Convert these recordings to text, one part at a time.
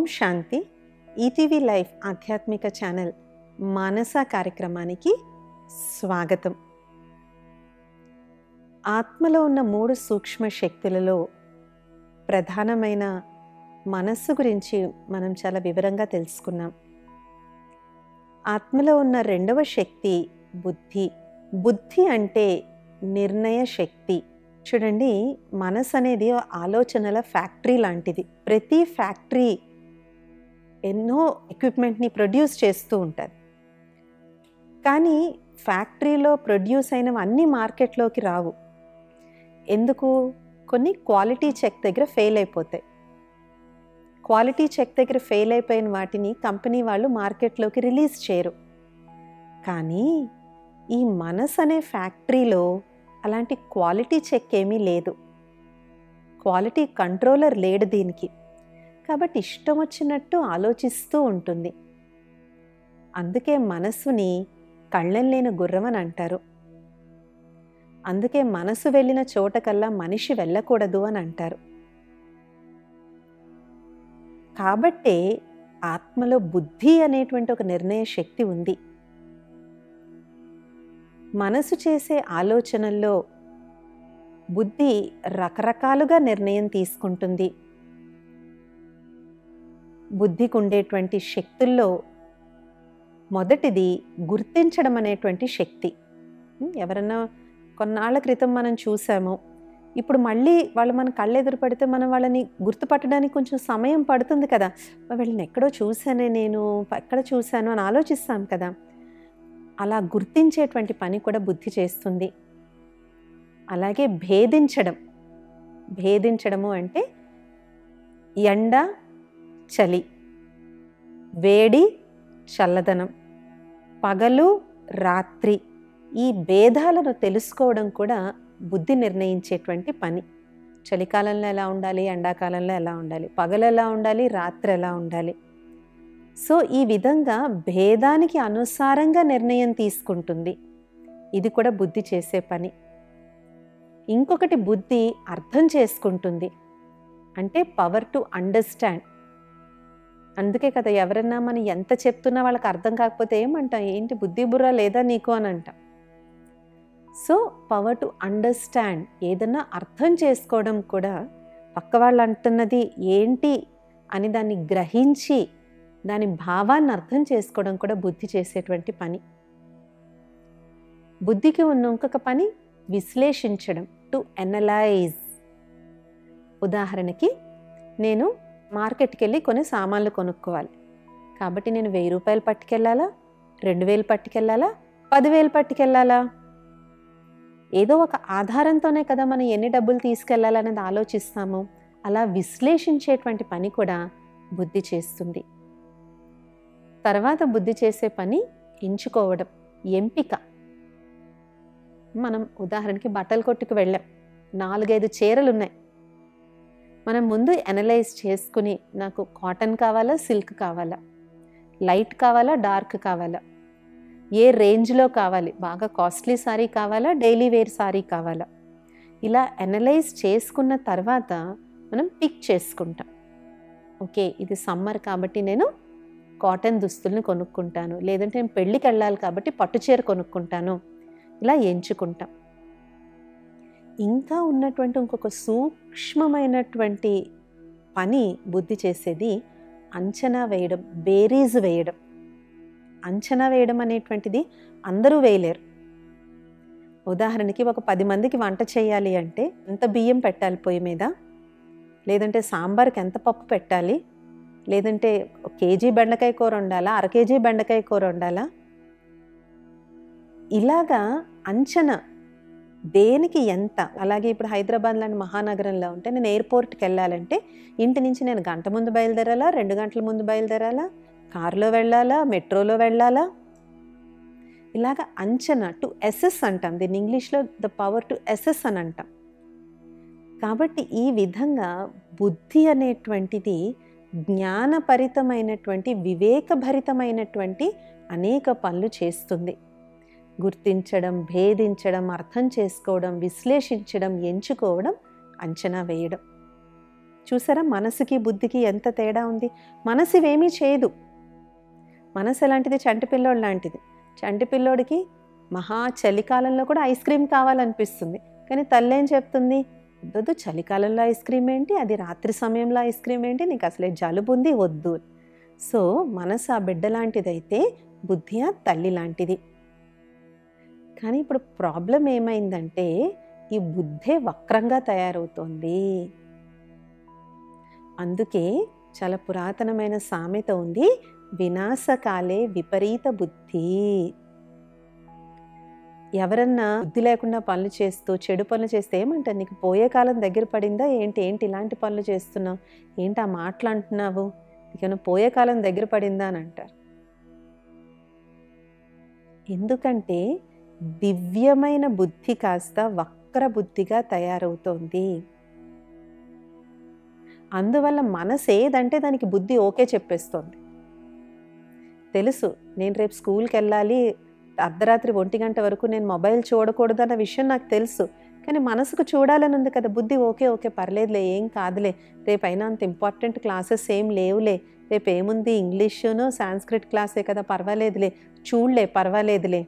శాంతి ETV life ఆధ్యాత్మిక channel Manasa కార్యక్రమానికి స్వాగతం ఆత్మలో ఉన్న మూడు సూక్ష్మ శక్తులలో ప్రధానమైన మనస్సు గురించి మనం చాలా వివరంగా తెలుసుకున్నాం ఆత్మలో ఉన్న రెండవ శక్తి బుద్ధి బుద్ధి అంటే నిర్ణయ శక్తి చూడండి మనసు అనేది ఆలోచనల ఫ్యాక్టరీ లాంటిది ప్రతి ఫ్యాక్టరీ ఎన్నో ఎక్విప్మెంట్ని ప్రొడ్యూస్ చేస్తూ ఉంటుంది కానీ ఫ్యాక్టరీలో ప్రొడ్యూస్ అయినవి అన్ని మార్కెట్లోకి రావు ఎందుకు కొన్ని క్వాలిటీ చెక్ దగ్గర ఫెయిల్ అయిపోతాయి క్వాలిటీ చెక్ దగ్గర ఫెయిల్ అయిపోయిన వాటిని కంపెనీ వాళ్ళు మార్కెట్లోకి రిలీజ్ చేయరు కానీ ఈ మనస్ అనే ఫ్యాక్టరీలో అలాంటి క్వాలిటీ చెక్ ఏమీ లేదు క్వాలిటీ కంట్రోలర్ లేడు దీనికి కాబట్టి ఇష్టం వచ్చినట్టు ఆలోచిస్తూ ఉంటుంది అందుకే మనసుని కళ్ళెం లేని గుర్రం అని అంటారు అందుకే మనసు వెళ్ళిన చోటకల్లా మనిషి వెళ్ళకూడదు అని అంటారు కాబట్టే ఆత్మలో బుద్ధి అనేటువంటి ఒక నిర్ణయ శక్తి ఉంది మనసు చేసే ఆలోచనల్లో బుద్ధి రకరకాలుగా నిర్ణయం తీసుకుంటుంది బుద్ధికి ఉండేటువంటి శక్తుల్లో మొదటిది గుర్తించడం అనేటువంటి శక్తి ఎవరన్నా కొన్నాళ్ళ క్రితం మనం చూసాము ఇప్పుడు మళ్ళీ వాళ్ళు మన కళ్ళు ఎదురు పడితే మనం వాళ్ళని గుర్తుపట్టడానికి కొంచెం సమయం పడుతుంది కదా వీళ్ళని ఎక్కడో చూశానే నేను ఎక్కడ చూశాను అని ఆలోచిస్తాం కదా అలా గుర్తించేటువంటి పని కూడా బుద్ధి చేస్తుంది అలాగే భేదించడం భేదించడము అంటే ఎండ చలి వేడి చల్లదనం పగలు రాత్రి ఈ భేదాలను తెలుసుకోవడం కూడా బుద్ధి నిర్ణయించేటువంటి పని చలికాలంలో ఎలా ఉండాలి ఎండాకాలంలో ఎలా ఉండాలి పగలు ఎలా ఉండాలి రాత్రి ఎలా ఉండాలి సో ఈ విధంగా భేదానికి అనుసారంగా నిర్ణయం తీసుకుంటుంది ఇది కూడా బుద్ధి చేసే పని ఇంకొకటి బుద్ధి అర్థం చేసుకుంటుంది అంటే పవర్ టు అండర్స్టాండ్ అందుకే కదా ఎవరన్నా మనం ఎంత చెప్తున్నా వాళ్ళకి అర్థం కాకపోతే ఏమంటాం ఏంటి బుద్ధి బుర్ర లేదా నీకు అని అంటాం సో పవర్ టు అండర్స్టాండ్ ఏదన్నా అర్థం చేసుకోవడం కూడా పక్క వాళ్ళు అంటున్నది ఏంటి అని దాన్ని గ్రహించి దాని భావాన్ని అర్థం చేసుకోవడం కూడా బుద్ధి చేసేటువంటి పని బుద్ధికి ఉన్న ఇంకొక పని విశ్లేషించడం టు ఎనలైజ్ ఉదాహరణకి నేను మార్కెట్కి వెళ్ళి కొన్ని సామాన్లు కొనుక్కోవాలి కాబట్టి నేను వెయ్యి రూపాయలు పట్టుకెళ్ళాలా రెండు వేలు పట్టుకెళ్ళాలా పదివేలు పట్టుకెళ్ళాలా ఏదో ఒక ఆధారంతోనే కదా మనం ఎన్ని డబ్బులు తీసుకెళ్ళాలనేది ఆలోచిస్తాము అలా విశ్లేషించేటువంటి పని కూడా బుద్ధి చేస్తుంది తర్వాత బుద్ధి చేసే పని ఎంచుకోవడం ఎంపిక మనం ఉదాహరణకి బట్టల కొట్టుకు వెళ్ళాం నాలుగైదు చీరలు ఉన్నాయి మనం ముందు అనలైజ్ చేసుకుని నాకు కాటన్ కావాలా సిల్క్ కావాలా లైట్ కావాలా డార్క్ కావాలా ఏ రేంజ్లో కావాలి బాగా కాస్ట్లీ సారీ కావాలా డైలీ వేర్ సారీ కావాలా ఇలా అనలైజ్ చేసుకున్న తర్వాత మనం పిక్ చేసుకుంటాం ఓకే ఇది సమ్మర్ కాబట్టి నేను కాటన్ దుస్తుల్ని కొనుక్కుంటాను లేదంటే నేను పెళ్ళికి వెళ్ళాలి కాబట్టి పట్టుచీర కొనుక్కుంటాను ఇలా ఎంచుకుంటాం ఇంకా ఉన్నటువంటి ఇంకొక సూక్ష్మమైనటువంటి పని బుద్ధి చేసేది అంచనా వేయడం బేరీజ్ వేయడం అంచనా వేయడం అనేటువంటిది అందరూ వేయలేరు ఉదాహరణకి ఒక పది మందికి వంట చేయాలి అంటే ఎంత బియ్యం పెట్టాలి పొయ్యి మీద లేదంటే సాంబార్కి ఎంత పప్పు పెట్టాలి లేదంటే ఒక కేజీ బెండకాయ కూర ఉండాలా అర కేజీ బెండకాయ కూర ఉండాలా ఇలాగా అంచనా దేనికి ఎంత అలాగే ఇప్పుడు హైదరాబాద్ లాంటి మహానగరంలో ఉంటే నేను ఎయిర్పోర్ట్కి వెళ్ళాలంటే ఇంటి నుంచి నేను గంట ముందు బయలుదేరాలా రెండు గంటల ముందు బయలుదేరాలా కారులో వెళ్ళాలా మెట్రోలో వెళ్ళాలా ఇలాగ అంచనా టు ఎసెస్ అంటాం దీన్ని ఇంగ్లీష్లో ద పవర్ టు ఎసెస్ అని అంటాం కాబట్టి ఈ విధంగా బుద్ధి అనేటువంటిది జ్ఞానపరితమైనటువంటి వివేకభరితమైనటువంటి అనేక పనులు చేస్తుంది గుర్తించడం భేదించడం అర్థం చేసుకోవడం విశ్లేషించడం ఎంచుకోవడం అంచనా వేయడం చూసారా మనసుకి బుద్ధికి ఎంత తేడా ఉంది మనసు ఇవేమీ చేయదు మనసు ఎలాంటిది చంటి పిల్లోడు లాంటిది చంటి పిల్లోడికి మహా చలికాలంలో కూడా ఐస్ క్రీమ్ కావాలనిపిస్తుంది కానీ తల్లి ఏం చెప్తుంది వద్దు చలికాలంలో ఐస్ క్రీమ్ ఏంటి అది రాత్రి సమయంలో ఐస్ క్రీమ్ ఏంటి నీకు అసలే జలుబు ఉంది వద్దు సో మనసు ఆ బిడ్డ లాంటిదైతే బుద్ధి ఆ తల్లి లాంటిది కానీ ఇప్పుడు ప్రాబ్లం ఏమైందంటే ఈ బుద్ధే వక్రంగా తయారవుతోంది అందుకే చాలా పురాతనమైన సామెత ఉంది వినాశకాలే విపరీత బుద్ధి ఎవరన్నా బుద్ధి లేకుండా పనులు చేస్తూ చెడు పనులు చేస్తే ఏమంటారు నీకు పోయే కాలం దగ్గర పడిందా ఏంటి ఏంటి ఇలాంటి పనులు చేస్తున్నావు ఏంటి ఆ మాటలు అంటున్నావు నీకేమైనా పోయే కాలం దగ్గర పడిందా అని అంటారు ఎందుకంటే దివ్యమైన బుద్ధి కాస్త వక్ర బుద్ధిగా తయారవుతోంది అందువల్ల మనసు ఏదంటే దానికి బుద్ధి ఓకే చెప్పేస్తోంది తెలుసు నేను రేపు స్కూల్కి వెళ్ళాలి అర్ధరాత్రి ఒంటి గంట వరకు నేను మొబైల్ చూడకూడదు అన్న విషయం నాకు తెలుసు కానీ మనసుకు చూడాలని ఉంది కదా బుద్ధి ఓకే ఓకే పర్లేదులే ఏం కాదులే రేపు అయినా అంత ఇంపార్టెంట్ క్లాసెస్ ఏం లేవులే రేపు ఏముంది ఇంగ్లీషును సాంస్క్రిట్ క్లాసే కదా పర్వాలేదులే చూడలే పర్వాలేదులే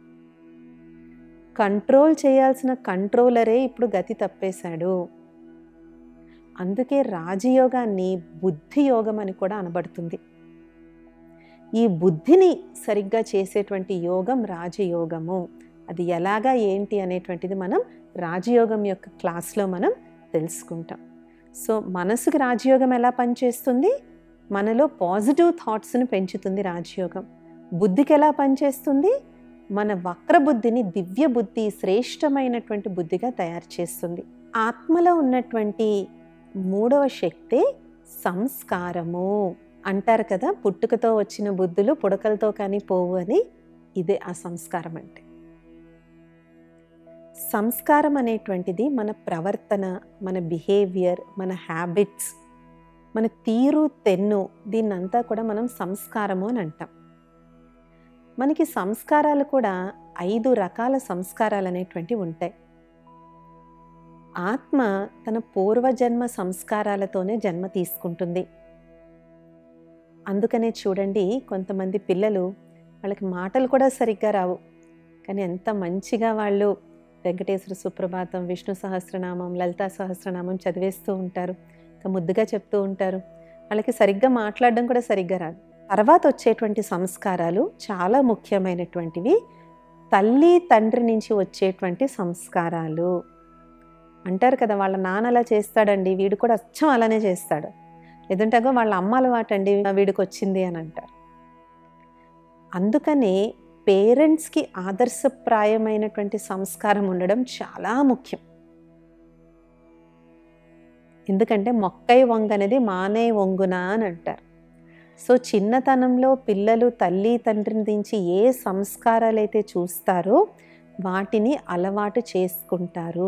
కంట్రోల్ చేయాల్సిన కంట్రోలరే ఇప్పుడు గతి తప్పేశాడు అందుకే రాజయోగాన్ని బుద్ధి యోగం అని కూడా అనబడుతుంది ఈ బుద్ధిని సరిగ్గా చేసేటువంటి యోగం రాజయోగము అది ఎలాగా ఏంటి అనేటువంటిది మనం రాజయోగం యొక్క క్లాస్లో మనం తెలుసుకుంటాం సో మనసుకి రాజయోగం ఎలా పనిచేస్తుంది మనలో పాజిటివ్ థాట్స్ని పెంచుతుంది రాజయోగం బుద్ధికి ఎలా పనిచేస్తుంది మన వక్ర బుద్ధిని దివ్య బుద్ధి శ్రేష్టమైనటువంటి బుద్ధిగా తయారు చేస్తుంది ఆత్మలో ఉన్నటువంటి మూడవ శక్తి సంస్కారము అంటారు కదా పుట్టుకతో వచ్చిన బుద్ధులు పుడకలతో కానీ పోవు అని ఇదే ఆ సంస్కారం అంటే సంస్కారం అనేటువంటిది మన ప్రవర్తన మన బిహేవియర్ మన హ్యాబిట్స్ మన తీరు తెన్ను దీన్నంతా కూడా మనం సంస్కారము అని అంటాం మనకి సంస్కారాలు కూడా ఐదు రకాల సంస్కారాలు అనేటువంటివి ఉంటాయి ఆత్మ తన పూర్వజన్మ సంస్కారాలతోనే జన్మ తీసుకుంటుంది అందుకనే చూడండి కొంతమంది పిల్లలు వాళ్ళకి మాటలు కూడా సరిగ్గా రావు కానీ ఎంత మంచిగా వాళ్ళు వెంకటేశ్వర సుప్రభాతం విష్ణు సహస్రనామం లలితా సహస్రనామం చదివేస్తూ ఉంటారు ఇంకా ముద్దుగా చెప్తూ ఉంటారు వాళ్ళకి సరిగ్గా మాట్లాడడం కూడా సరిగ్గా రాదు తర్వాత వచ్చేటువంటి సంస్కారాలు చాలా ముఖ్యమైనటువంటివి తల్లి తండ్రి నుంచి వచ్చేటువంటి సంస్కారాలు అంటారు కదా వాళ్ళ నాన్న అలా చేస్తాడండి వీడు కూడా అచ్చం అలానే చేస్తాడు లేదంటే అగో వాళ్ళ అమ్మ అలవాటండి వీడికి వచ్చింది అని అంటారు అందుకనే పేరెంట్స్కి ఆదర్శప్రాయమైనటువంటి సంస్కారం ఉండడం చాలా ముఖ్యం ఎందుకంటే మొక్కై వంగ అనేది మానే వంగున అని అంటారు సో చిన్నతనంలో పిల్లలు తల్లి తండ్రిని దించి ఏ సంస్కారాలు అయితే చూస్తారో వాటిని అలవాటు చేసుకుంటారు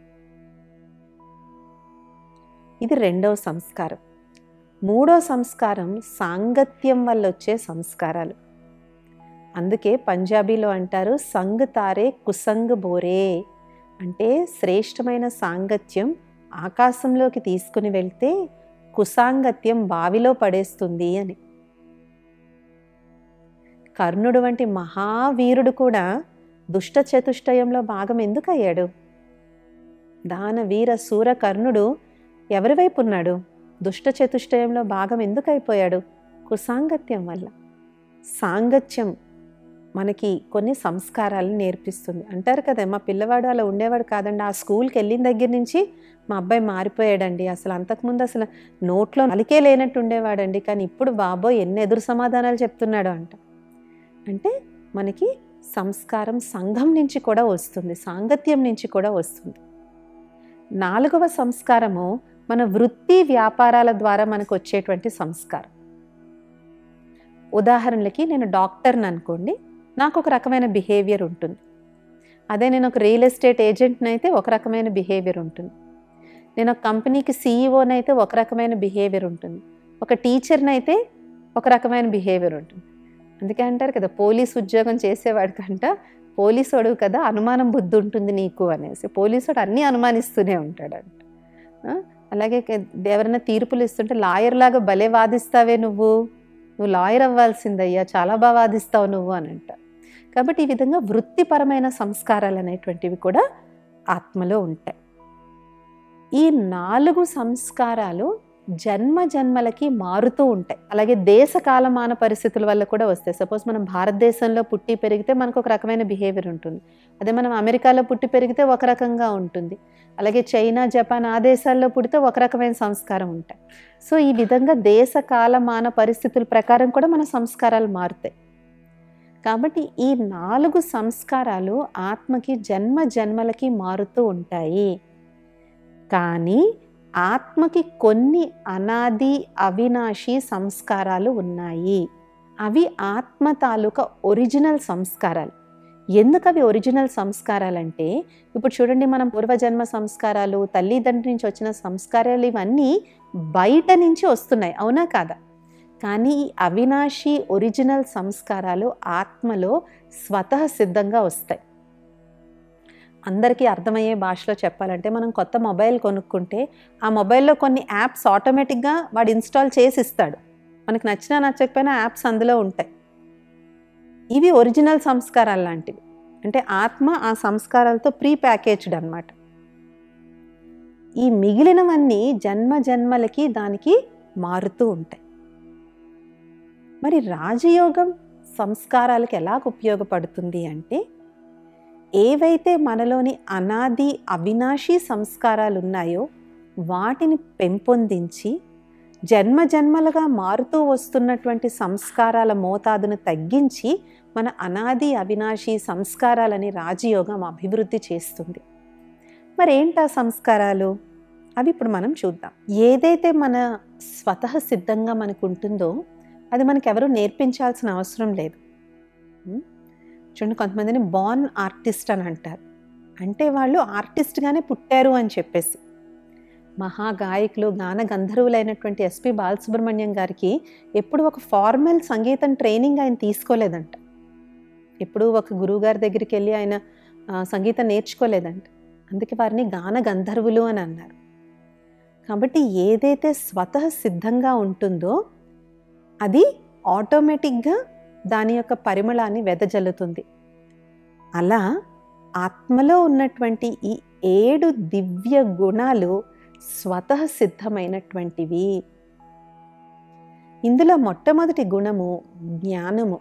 ఇది రెండవ సంస్కారం మూడో సంస్కారం సాంగత్యం వల్ల వచ్చే సంస్కారాలు అందుకే పంజాబీలో అంటారు సంగ్ తారే కుసంగ్ బోరే అంటే శ్రేష్టమైన సాంగత్యం ఆకాశంలోకి తీసుకుని వెళ్తే కుసాంగత్యం బావిలో పడేస్తుంది అని కర్ణుడు వంటి మహావీరుడు కూడా దుష్ట చతుష్టయంలో భాగం ఎందుకు అయ్యాడు దాన వీర సూర కర్ణుడు ఎవరి వైపు ఉన్నాడు దుష్ట చతుష్టయంలో భాగం ఎందుకు అయిపోయాడు కుసాంగత్యం వల్ల సాంగత్యం మనకి కొన్ని సంస్కారాలను నేర్పిస్తుంది అంటారు కదా మా పిల్లవాడు అలా ఉండేవాడు కాదండి ఆ స్కూల్కి వెళ్ళిన దగ్గర నుంచి మా అబ్బాయి మారిపోయాడండి అసలు అంతకుముందు అసలు నోట్లో నలికే లేనట్టు ఉండేవాడండి కానీ ఇప్పుడు బాబోయ్ ఎన్ని ఎదురు సమాధానాలు చెప్తున్నాడు అంట అంటే మనకి సంస్కారం సంఘం నుంచి కూడా వస్తుంది సాంగత్యం నుంచి కూడా వస్తుంది నాలుగవ సంస్కారము మన వృత్తి వ్యాపారాల ద్వారా మనకు వచ్చేటువంటి సంస్కారం ఉదాహరణలకి నేను డాక్టర్ని అనుకోండి నాకు ఒక రకమైన బిహేవియర్ ఉంటుంది అదే నేను ఒక రియల్ ఎస్టేట్ ఏజెంట్ని అయితే ఒక రకమైన బిహేవియర్ ఉంటుంది నేను ఒక కంపెనీకి సీఈఓని అయితే ఒక రకమైన బిహేవియర్ ఉంటుంది ఒక టీచర్ని అయితే ఒక రకమైన బిహేవియర్ ఉంటుంది అందుకే అంటారు కదా పోలీస్ ఉద్యోగం చేసేవాడి కంట పోలీసోడు కదా అనుమానం బుద్ధి ఉంటుంది నీకు అనేసి పోలీసుడు అన్నీ అనుమానిస్తూనే ఉంటాడంట అలాగే కే- ఎవరైనా తీర్పులు ఇస్తుంటే లాయర్ లాగా భలే వాదిస్తావే నువ్వు నువ్వు లాయర్ అవ్వాల్సిందయ్యా చాలా బాగా వాదిస్తావు నువ్వు అని అంట కాబట్టి ఈ విధంగా వృత్తిపరమైన సంస్కారాలు అనేటువంటివి కూడా ఆత్మలో ఉంటాయి ఈ నాలుగు సంస్కారాలు జన్మ జన్మలకి మారుతూ ఉంటాయి అలాగే దేశ కాలమాన పరిస్థితుల వల్ల కూడా వస్తాయి సపోజ్ మనం భారతదేశంలో పుట్టి పెరిగితే మనకు ఒక రకమైన బిహేవియర్ ఉంటుంది అదే మనం అమెరికాలో పుట్టి పెరిగితే ఒక రకంగా ఉంటుంది అలాగే చైనా జపాన్ ఆ దేశాల్లో పుడితే ఒక రకమైన సంస్కారం ఉంటాయి సో ఈ విధంగా దేశ కాలమాన పరిస్థితుల ప్రకారం కూడా మన సంస్కారాలు మారుతాయి కాబట్టి ఈ నాలుగు సంస్కారాలు ఆత్మకి జన్మ జన్మలకి మారుతూ ఉంటాయి కానీ ఆత్మకి కొన్ని అనాది అవినాశి సంస్కారాలు ఉన్నాయి అవి ఆత్మ తాలూకా ఒరిజినల్ సంస్కారాలు ఎందుకు అవి ఒరిజినల్ సంస్కారాలంటే ఇప్పుడు చూడండి మనం పూర్వజన్మ సంస్కారాలు తల్లిదండ్రి నుంచి వచ్చిన సంస్కారాలు ఇవన్నీ బయట నుంచి వస్తున్నాయి అవునా కాదా కానీ ఈ అవినాశి ఒరిజినల్ సంస్కారాలు ఆత్మలో స్వతః సిద్ధంగా వస్తాయి అందరికీ అర్థమయ్యే భాషలో చెప్పాలంటే మనం కొత్త మొబైల్ కొనుక్కుంటే ఆ మొబైల్లో కొన్ని యాప్స్ ఆటోమేటిక్గా వాడు ఇన్స్టాల్ చేసి ఇస్తాడు మనకు నచ్చినా నచ్చకపోయినా యాప్స్ అందులో ఉంటాయి ఇవి ఒరిజినల్ సంస్కారాలు లాంటివి అంటే ఆత్మ ఆ సంస్కారాలతో ప్రీ ప్యాకేజ్డ్ అనమాట ఈ మిగిలినవన్నీ జన్మ జన్మలకి దానికి మారుతూ ఉంటాయి మరి రాజయోగం సంస్కారాలకు ఎలాగ ఉపయోగపడుతుంది అంటే ఏవైతే మనలోని అనాది అవినాశి సంస్కారాలు ఉన్నాయో వాటిని పెంపొందించి జన్మ జన్మలుగా మారుతూ వస్తున్నటువంటి సంస్కారాల మోతాదును తగ్గించి మన అనాది అవినాశి సంస్కారాలని రాజయోగం అభివృద్ధి చేస్తుంది మరి ఏంటా సంస్కారాలు అవి ఇప్పుడు మనం చూద్దాం ఏదైతే మన స్వతః సిద్ధంగా మనకు ఉంటుందో అది మనకి ఎవరు నేర్పించాల్సిన అవసరం లేదు ఉం? చూడండి కొంతమందిని బార్న్ ఆర్టిస్ట్ అని అంటారు అంటే వాళ్ళు ఆర్టిస్ట్గానే పుట్టారు అని చెప్పేసి మహాగాయకులు గాన గంధర్వులైనటువంటి ఎస్పి బాలసుబ్రహ్మణ్యం గారికి ఎప్పుడు ఒక ఫార్మల్ సంగీతం ట్రైనింగ్ ఆయన తీసుకోలేదంట ఎప్పుడు ఒక గురువుగారి దగ్గరికి వెళ్ళి ఆయన ఆ, సంగీతం నేర్చుకోలేదంట అందుకే వారిని గాన గంధర్వులు అని అన్నారు కాబట్టి ఏదైతే స్వతః సిద్ధంగా ఉంటుందో అది ఆటోమేటిక్గా దాని యొక్క పరిమళాన్ని వెదజల్లుతుంది అలా ఆత్మలో ఉన్నటువంటి ఈ ఏడు దివ్య గుణాలు స్వతః సిద్ధమైనటువంటివి ఇందులో మొట్టమొదటి గుణము జ్ఞానము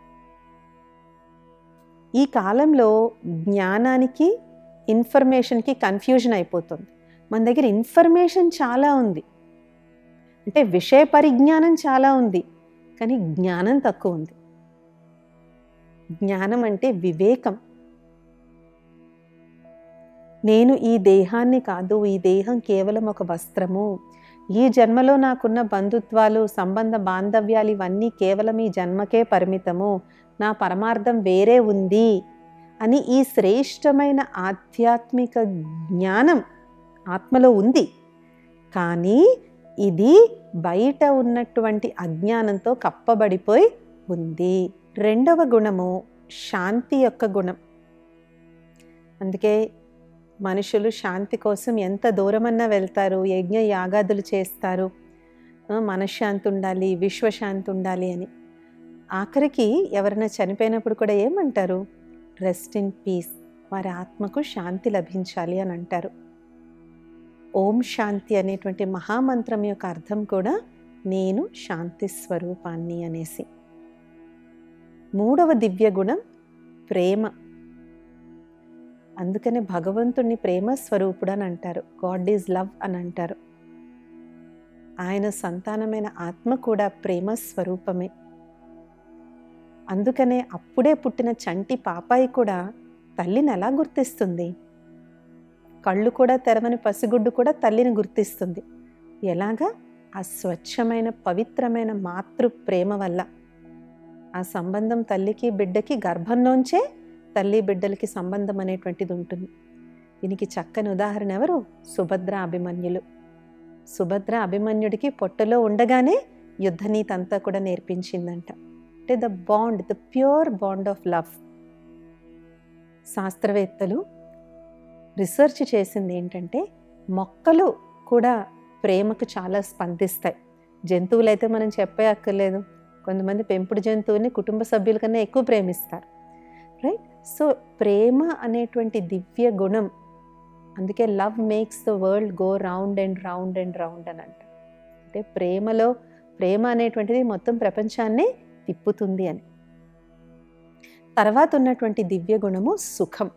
ఈ కాలంలో జ్ఞానానికి ఇన్ఫర్మేషన్కి కన్ఫ్యూజన్ అయిపోతుంది మన దగ్గర ఇన్ఫర్మేషన్ చాలా ఉంది అంటే విషయ పరిజ్ఞానం చాలా ఉంది కానీ జ్ఞానం తక్కువ ఉంది జ్ఞానం అంటే వివేకం నేను ఈ దేహాన్ని కాదు ఈ దేహం కేవలం ఒక వస్త్రము ఈ జన్మలో నాకున్న బంధుత్వాలు సంబంధ బాంధవ్యాలు ఇవన్నీ కేవలం ఈ జన్మకే పరిమితము నా పరమార్థం వేరే ఉంది అని ఈ శ్రేష్టమైన ఆధ్యాత్మిక జ్ఞానం ఆత్మలో ఉంది కానీ ఇది బయట ఉన్నటువంటి అజ్ఞానంతో కప్పబడిపోయి ఉంది రెండవ గుణము శాంతి యొక్క గుణం అందుకే మనుషులు శాంతి కోసం ఎంత దూరమన్నా వెళ్తారు యజ్ఞ యాగాదులు చేస్తారు ఆ, మనశ్శాంతి ఉండాలి విశ్వశాంతి ఉండాలి అని ఆఖరికి ఎవరైనా చనిపోయినప్పుడు కూడా ఏమంటారు రెస్ట్ ఇన్ పీస్ వారి ఆత్మకు శాంతి లభించాలి అని అంటారు ఓం శాంతి అనేటువంటి మహామంత్రం యొక్క అర్థం కూడా నేను శాంతి స్వరూపాన్ని అనేసి మూడవ దివ్య గుణం ప్రేమ అందుకనే భగవంతుణ్ణి ప్రేమ స్వరూపుడు అని అంటారు గాడ్ ఈజ్ లవ్ అని అంటారు ఆయన సంతానమైన ఆత్మ కూడా ప్రేమ స్వరూపమే అందుకనే అప్పుడే పుట్టిన చంటి పాపాయి కూడా తల్లిని ఎలా గుర్తిస్తుంది కళ్ళు కూడా తెరవని పసిగుడ్డు కూడా తల్లిని గుర్తిస్తుంది ఎలాగా ఆ స్వచ్ఛమైన పవిత్రమైన మాతృ ప్రేమ వల్ల ఆ సంబంధం తల్లికి బిడ్డకి గర్భంలోంచే తల్లి బిడ్డలకి సంబంధం అనేటువంటిది ఉంటుంది దీనికి చక్కని ఉదాహరణ ఎవరు సుభద్ర అభిమన్యులు సుభద్ర అభిమన్యుడికి పొట్టలో ఉండగానే యుద్ధనీతి అంతా కూడా నేర్పించిందంట అంటే the bond the pure bond of love శాస్త్రవేత్తలు రీసెర్చ్ చేసింది ఏంటంటే మొక్కలు కూడా ప్రేమకు చాలా స్పందిస్తాయి జంతువులు అయితే మనం చెప్పే అక్కర్లేదు కొంతమంది పెంపుడు జంతువుని కుటుంబ సభ్యుల కన్నా ఎక్కువ ప్రేమిస్తారు రైట్ సో ప్రేమ అనేటువంటి దివ్య గుణం అందుకే love makes the world go round and round and round అని అంట అంటే ప్రేమలో ప్రేమ అనేటువంటిది మొత్తం ప్రపంచాన్నే తిప్పుతుంది అని తర్వాత ఉన్నటువంటి దివ్య గుణము సుఖం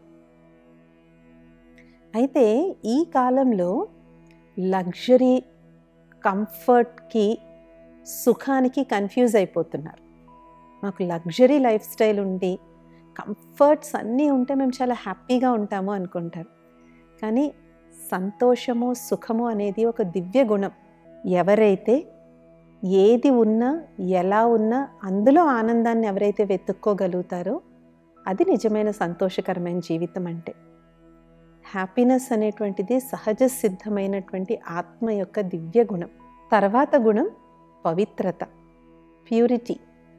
అయితే ఈ కాలంలో లగ్జరీ కంఫర్ట్కి సుఖానికి కన్ఫ్యూజ్ అయిపోతున్నారు మాకు లగ్జరీ లైఫ్ స్టైల్ ఉండి కంఫర్ట్స్ అన్నీ ఉంటే మేము చాలా హ్యాపీగా ఉంటాము అనుకుంటారు కానీ సంతోషము సుఖము అనేది ఒక దివ్య గుణం ఎవరైతే ఏది ఉన్నా ఎలా ఉన్నా అందులో ఆనందాన్ని ఎవరైతే వెతుక్కోగలుగుతారో అది నిజమైన సంతోషకరమైన జీవితం అంటే హ్యాపీనెస్ అనేటువంటిది సహజ సిద్ధమైనటువంటి ఆత్మ యొక్క దివ్య గుణం తర్వాత గుణం పవిత్రత ప్యూరిటీ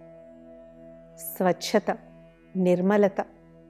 స్వచ్ఛత నిర్మలత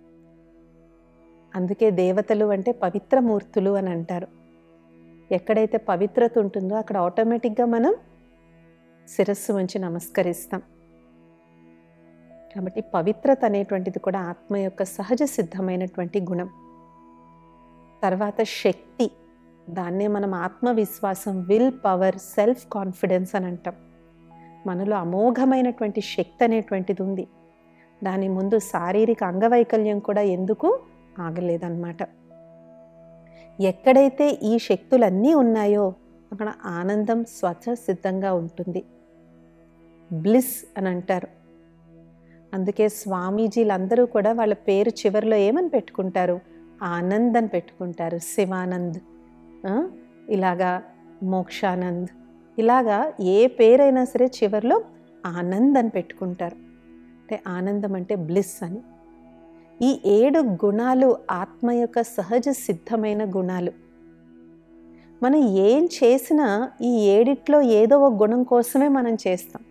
అందుకే దేవతలు అంటే పవిత్రమూర్తులు అని అంటారు ఎక్కడైతే పవిత్రత ఉంటుందో అక్కడ ఆటోమేటిక్గా మనం శిరస్సు వంచి నమస్కరిస్తాం కాబట్టి పవిత్రత అనేటువంటిది కూడా ఆత్మ యొక్క సహజ సిద్ధమైనటువంటి గుణం తర్వాత శక్తి దాన్నే మనం ఆత్మవిశ్వాసం విల్ పవర్ సెల్ఫ్ కాన్ఫిడెన్స్ అని అంటాం మనలో అమోఘమైనటువంటి శక్తి అనేటువంటిది ఉంది దాని ముందు శారీరక అంగవైకల్యం కూడా ఎందుకు ఆగలేదన్నమాట ఎక్కడైతే ఈ శక్తులన్నీ ఉన్నాయో అక్కడ ఆనందం స్వచ్ఛ సిద్ధంగా ఉంటుంది బ్లిస్ అని అంటారు అందుకే స్వామీజీలందరూ కూడా వాళ్ళ పేరు చివరిలో ఏమని పెట్టుకుంటారు ఆనంద్ అని పెట్టుకుంటారు శివానంద్ ఇలాగా మోక్షానంద్ ఇలాగా ఏ పేరైనా సరే చివరిలో ఆనంద్ అని పెట్టుకుంటారు అంటే ఆనందం అంటే బ్లిస్ అని ఈ ఏడు గుణాలు ఆత్మ యొక్క సహజ సిద్ధమైన గుణాలు మనం ఏం చేసినా ఈ ఏడిట్లో ఏదో ఒక గుణం కోసమే మనం చేస్తాం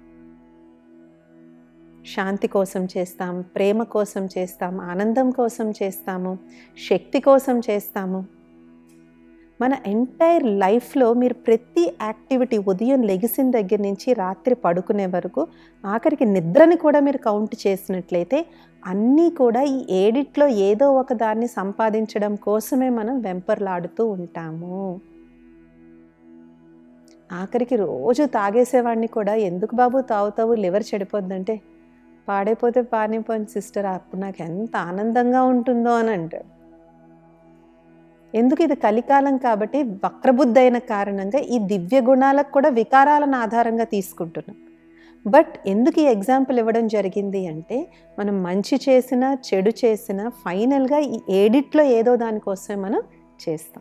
శాంతి కోసం చేస్తాం ప్రేమ కోసం చేస్తాం ఆనందం కోసం చేస్తాము శక్తి కోసం చేస్తాము మన ఎంటైర్ లైఫ్లో మీరు ప్రతి యాక్టివిటీ ఉదయం లెగిసిన దగ్గర నుంచి రాత్రి పడుకునే వరకు ఆఖరికి నిద్రని కూడా మీరు కౌంట్ చేసినట్లయితే అన్నీ కూడా ఈ ఏడిట్లో ఏదో ఒక దాన్ని సంపాదించడం కోసమే మనం వెంపర్లాడుతూ ఉంటాము ఆఖరికి రోజు తాగేసేవాడిని కూడా ఎందుకు బాబు తాగుతావు లివర్ చెడిపోద్దంటే పాడైపోతే పానిపోయింది సిస్టర్ అప్పుడు నాకు ఎంత ఆనందంగా ఉంటుందో అని అంటాడు ఎందుకు ఇది కలికాలం కాబట్టి వక్రబుద్ధి అయిన కారణంగా ఈ దివ్య గుణాలకు కూడా వికారాలను ఆధారంగా తీసుకుంటున్నాం బట్ ఎందుకు ఈ ఎగ్జాంపుల్ ఇవ్వడం జరిగింది అంటే మనం మంచి చేసినా చెడు చేసినా ఫైనల్గా ఈ ఏడిట్లో ఏదో దానికోసమే మనం చేస్తాం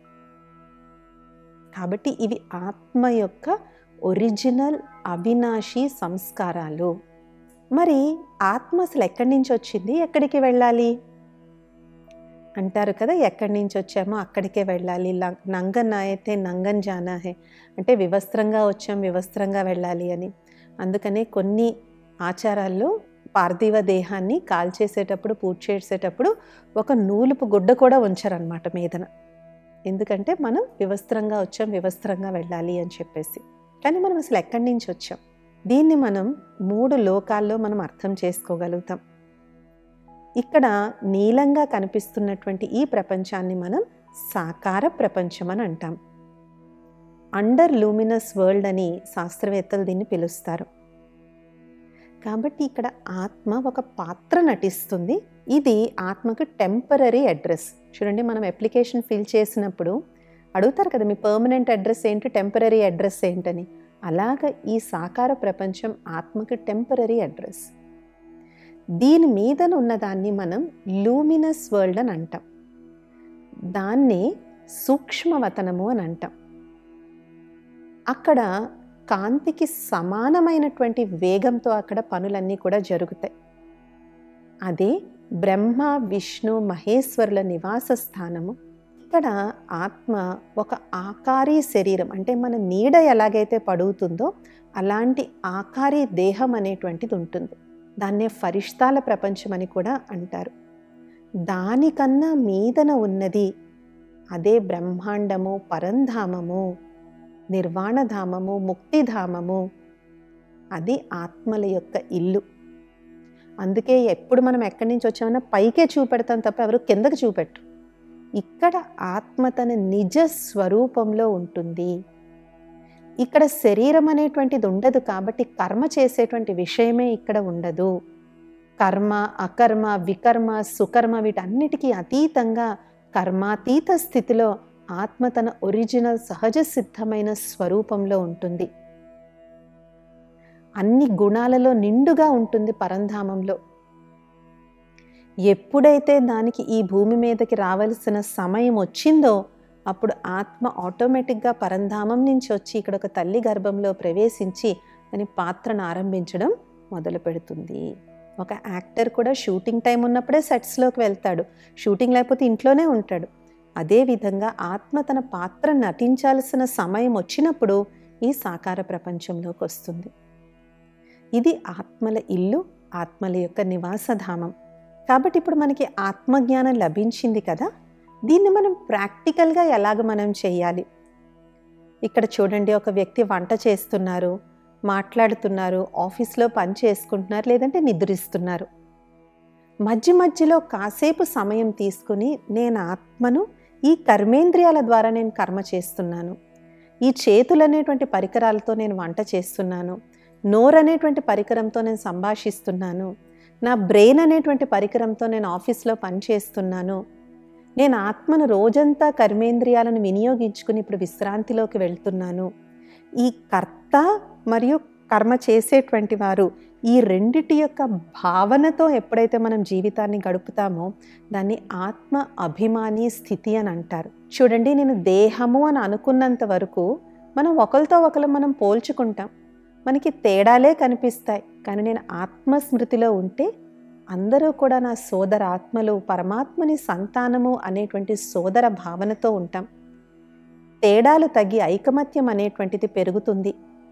కాబట్టి ఇవి ఆత్మ యొక్క ఒరిజినల్ అవినాశి సంస్కారాలు మరి ఆత్మ అసలు ఎక్కడి నుంచి వచ్చింది ఎక్కడికి వెళ్ళాలి అంటారు కదా ఎక్కడి నుంచి వచ్చామో అక్కడికే వెళ్ళాలి నంగన్ అయితే నంగన్ జానా హే అంటే వివస్త్రంగా వచ్చాం వివస్త్రంగా వెళ్ళాలి అని అందుకనే కొన్ని ఆచారాల్లో పార్థివ దేహాన్ని కాల్చేసేటప్పుడు పూజ చేసేటప్పుడు ఒక నూలుపు గుడ్డ కూడా ఉంచారనమాట మీదన ఎందుకంటే మనం వివస్త్రంగా వచ్చాం వివస్త్రంగా వెళ్ళాలి అని చెప్పేసి కానీ మనం అసలు ఎక్కడి నుంచి వచ్చాం దీన్ని మనం మూడు లోకాల్లో మనం అర్థం చేసుకోగలుగుతాం ఇక్కడ నీలంగా కనిపిస్తున్నటువంటి ఈ ప్రపంచాన్ని మనం సాకార ప్రపంచం అని అంటాం అండర్ లూమినస్ వరల్డ్ అని శాస్త్రవేత్తలు దీన్ని పిలుస్తారు కాబట్టి ఇక్కడ ఆత్మ ఒక పాత్ర నటిస్తుంది ఇది ఆత్మకు టెంపరీ అడ్రస్ చూడండి మనం అప్లికేషన్ ఫిల్ చేసినప్పుడు అడుగుతారు కదా మీ పర్మనెంట్ అడ్రస్ ఏంటి టెంపరీ అడ్రస్ ఏంటని అలాగ ఈ సాకార ప్రపంచం ఆత్మకు టెంపరీ అడ్రస్ దీని మీదన ఉన్నదాన్ని మనం లూమినస్ వరల్డ్ అని అంటాం దాన్ని సూక్ష్మవతనము అని అంటాం అక్కడ కాంతికి సమానమైనటువంటి వేగంతో అక్కడ పనులన్నీ కూడా జరుగుతాయి అదే బ్రహ్మ విష్ణు మహేశ్వరుల నివాస స్థానము ఇక్కడ ఆత్మ ఒక ఆకారీ శరీరం అంటే మన నీడ ఎలాగైతే పడుగుతుందో అలాంటి ఆకారీ దేహం అనేటువంటిది ఉంటుంది దాన్నే ఫరిష్తాల ప్రపంచం అని కూడా అంటారు దానికన్నా మీదన ఉన్నది అదే బ్రహ్మాండము పరంధామము నిర్వాణధామము ముక్తిధామము అది ఆత్మల యొక్క ఇల్లు అందుకే ఎప్పుడు మనం ఎక్కడి నుంచి వచ్చామన్నా పైకే చూపెడతాం తప్ప ఎవరు కిందకి చూపెట్టు ఇక్కడ ఆత్మ తన నిజ స్వరూపంలో ఉంటుంది ఇక్కడ శరీరం అనేటువంటిది ఉండదు కాబట్టి కర్మ చేసేటువంటి విషయమే ఇక్కడ ఉండదు కర్మ అకర్మ వికర్మ సుకర్మ వీటన్నిటికీ అతీతంగా కర్మాతీత స్థితిలో ఆత్మ తన ఒరిజినల్ సహజ సిద్ధమైన స్వరూపంలో ఉంటుంది అన్ని గుణాలలో నిండుగా ఉంటుంది పరంధామంలో ఎప్పుడైతే దానికి ఈ భూమి మీదకి రావలసిన సమయం వచ్చిందో అప్పుడు ఆత్మ ఆటోమేటిక్గా పరంధామం నుంచి వచ్చి ఇక్కడ ఒక తల్లి గర్భంలో ప్రవేశించి దాని పాత్రను ఆరంభించడం మొదలు పెడుతుంది ఒక యాక్టర్ కూడా షూటింగ్ టైం ఉన్నప్పుడే సెట్స్లోకి వెళ్తాడు షూటింగ్ లేకపోతే ఇంట్లోనే ఉంటాడు అదేవిధంగా ఆత్మ తన పాత్ర నటించాల్సిన సమయం వచ్చినప్పుడు ఈ సాకార ప్రపంచంలోకి వస్తుంది ఇది ఆత్మల ఇల్లు ఆత్మల యొక్క నివాసధామం కాబట్టి ఇప్పుడు మనకి ఆత్మజ్ఞానం లభించింది కదా దీన్ని మనం ప్రాక్టికల్గా ఎలాగ మనం చేయాలి ఇక్కడ చూడండి ఒక వ్యక్తి వంట చేస్తున్నారు మాట్లాడుతున్నారు ఆఫీస్లో పని చేసుకుంటున్నారు లేదంటే నిద్రిస్తున్నారు మధ్య మధ్యలో కాసేపు సమయం తీసుకుని నేను ఆత్మను ఈ కర్మేంద్రియాల ద్వారా నేను కర్మ చేస్తున్నాను ఈ చేతులు అనేటువంటి పరికరాలతో నేను వంట చేస్తున్నాను నోరు అనేటువంటి పరికరంతో నేను సంభాషిస్తున్నాను నా బ్రెయిన్ అనేటువంటి పరికరంతో నేను ఆఫీస్లో పనిచేస్తున్నాను నేను ఆత్మను రోజంతా కర్మేంద్రియాలను వినియోగించుకుని ఇప్పుడు విశ్రాంతిలోకి వెళ్తున్నాను ఈ కర్త మరియు కర్మ చేసేటువంటి వారు ఈ రెండిటి యొక్క భావనతో ఎప్పుడైతే మనం జీవితాన్ని గడుపుతామో దాన్ని ఆత్మ అభిమాని స్థితి అని అంటారు చూడండి నేను దేహము అని అనుకున్నంత వరకు మనం ఒకరితో ఒకరు మనం పోల్చుకుంటాం మనకి తేడాలే కనిపిస్తాయి కానీ నేను ఆత్మస్మృతిలో ఉంటే అందరూ కూడా నా సోదర ఆత్మలు పరమాత్మని సంతానము అనేటువంటి సోదర భావనతో ఉంటాం తేడాలు తగ్గి ఐకమత్యం అనేటువంటిది పెరుగుతుంది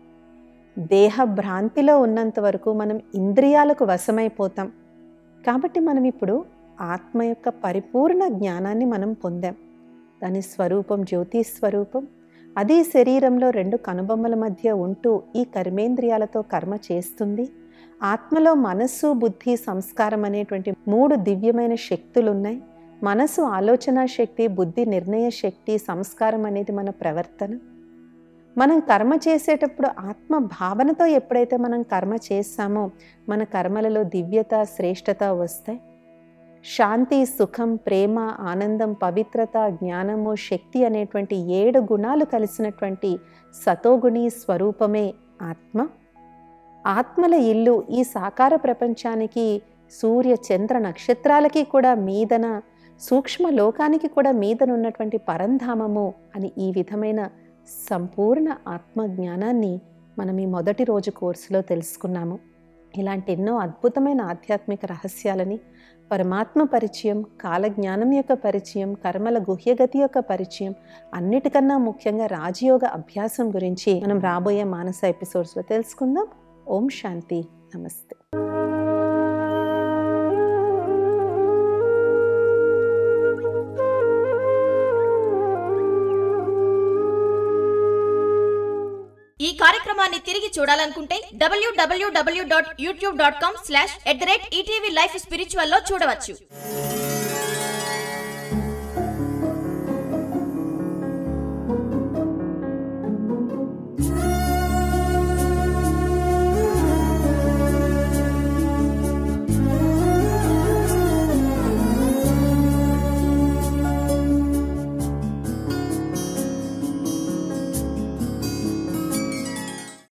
దేహ భ్రాంతిలో ఉన్నంత వరకు మనం ఇంద్రియాలకు వశమైపోతాం కాబట్టి మనం ఇప్పుడు ఆత్మ యొక్క పరిపూర్ణ జ్ఞానాన్ని మనం పొందాం దాని స్వరూపం జ్యోతి స్వరూపం అది శరీరంలో రెండు కనుబొమ్మల మధ్య ఉంటూ ఈ కర్మేంద్రియాలతో కర్మ చేస్తుంది ఆత్మలో మనస్సు బుద్ధి సంస్కారం అనేటువంటి మూడు దివ్యమైన శక్తులు ఉన్నాయి మనసు ఆలోచన శక్తి బుద్ధి నిర్ణయ శక్తి సంస్కారం అనేది మన ప్రవర్తన మనం కర్మ చేసేటప్పుడు ఆత్మ భావనతో ఎప్పుడైతే మనం కర్మ చేస్తామో మన కర్మలలో దివ్యత శ్రేష్టత వస్తాయి శాంతి సుఖం ప్రేమ ఆనందం పవిత్రత జ్ఞానము శక్తి అనేటువంటి ఏడు గుణాలు కలిసినటువంటి సతోగుణి స్వరూపమే ఆత్మ ఆత్మల ఇల్లు ఈ సాకార ప్రపంచానికి సూర్య చంద్ర నక్షత్రాలకి కూడా మీదన సూక్ష్మ లోకానికి కూడా మీదనున్నటువంటి పరంధామము అని ఈ విధమైన సంపూర్ణ ఆత్మ జ్ఞానాన్ని మనం ఈ మొదటి రోజు కోర్సులో తెలుసుకున్నాము ఇలాంటి ఎన్నో అద్భుతమైన ఆధ్యాత్మిక రహస్యాలని పరమాత్మ పరిచయం కాలజ్ఞానం యొక్క పరిచయం కర్మల గుహ్యగతి యొక్క పరిచయం అన్నిటికన్నా ముఖ్యంగా రాజయోగ అభ్యాసం గురించి మనం రాబోయే మానస ఎపిసోడ్స్లో తెలుసుకుందాం ఓం శాంతి నమస్తే ఈ కార్యక్రమాన్ని తిరిగి చూడాలనుకుంటే డబ్ల్యూడబ్ల్యూడబ్ల్యూ dot YouTube dot com slash at the rate ETV life spiritual లో చూడవచ్చు